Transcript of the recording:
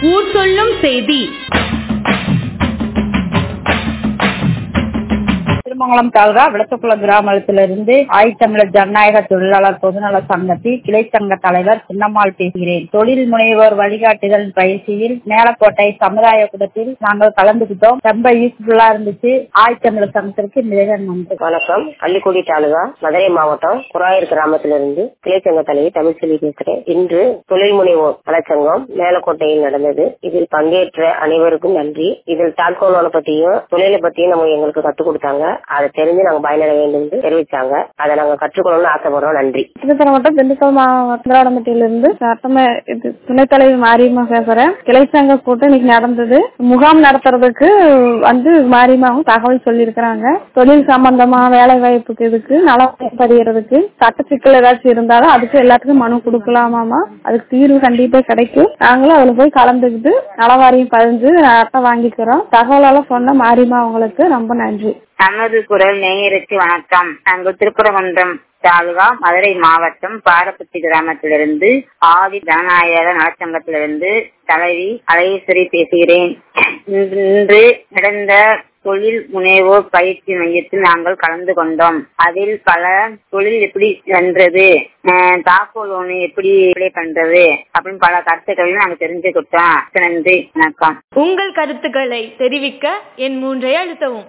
ஊர் சொல்லும் செய்தி திருமங்கலம் தாலுகா விளக்கக்குளம் கிராமத்திலிருந்து ஆய்த்தமிழர் ஜனநாயக தொழிலாளர் பொதுநல சங்கத்தில் கிளை சங்க தலைவர் சின்னம்மாள் பேசுகிறேன் தொழில் முனைவோர் வழிகாட்டுதல் பயிற்சியில் மேலக்கோட்டை சமுதாய கூடத்தில் நாங்கள் கலந்துகிட்டோம் ரொம்ப யூஸ்ஃபுல்லா இருந்துச்சு ஆய்த்தமிழர் சங்கத்திற்கு மிக நன்றி வணக்கம் அள்ளிக்குடி தாலுகா மதுரை மாவட்டம் குராயூர் கிராமத்திலிருந்து கிளைச்சங்க தலைவி தமிழ்ச்செல்வி பேசுகிறேன் இன்று தொழில் முனைவோர் நலச்சங்கம் மேலக்கோட்டையில் நடந்தது இதில் பங்கேற்ற அனைவருக்கும் நன்றி இதில் தாழ்கோலோனை பத்தியும் தொழிலை பத்தியும் நம்ம எங்களுக்கு கத்துக் கொடுத்தாங்க அதை தெரிஞ்சு நாங்க பயனட வேண்டும் என்று தெரிவிச்சாங்க அதை நாங்க கற்றுக்கணும்னு ஆசைப்படுறோம் நன்றி திருத்தர மாவட்டம் திண்டுக்கல் மாவட்டத்திலிருந்து சட்டம இது துணைத் தலைவர் மாரியம்மா பேசுறேன் கிளை சங்க கூட்டம் இன்னைக்கு நடந்தது முகாம் நடத்துறதுக்கு வந்து மாரியம்மாவும் தகவல் சொல்லியிருக்கிறாங்க தொழில் சம்பந்தமா வேலை வாய்ப்புக்கு இதுக்கு நலம் பதிகிறதுக்கு சட்ட சிக்கல் ஏதாச்சும் இருந்தாலும் அதுக்கு எல்லாத்துக்கும் மனு கொடுக்கலாமாமா அதுக்கு தீர்வு கண்டிப்பா கிடைக்கும் நாங்களும் அதுல போய் கலந்துக்கிட்டு நலவாரியம் பதிஞ்சு அட்டை வாங்கிக்கிறோம் தகவல் எல்லாம் சொன்ன மாரியம்மா அவங்களுக்கு ரொம்ப நன்றி நமது குரல் நேயருக்கு வணக்கம் நாங்கள் திருப்பரங்குன்றம் தாலுகா மதுரை மாவட்டம் பாரப்பட்டி கிராமத்திலிருந்து ஆதி ஜனநாயக நலச்சங்கத்திலிருந்து தலைவி அழகேஸ்வரி பேசுகிறேன் இன்று நடந்த தொழில் முனைவோர் பயிற்சி மையத்தில் நாங்கள் கலந்து கொண்டோம் அதில் பல தொழில் எப்படி வென்றது தாக்கோல் ஒண்ணு எப்படி அப்ளை பண்றது அப்படின்னு பல கருத்துக்களையும் நாங்க தெரிஞ்சுக்கிட்டோம் நன்றி வணக்கம் உங்கள் கருத்துக்களை தெரிவிக்க என் மூன்றை அழுத்தவும்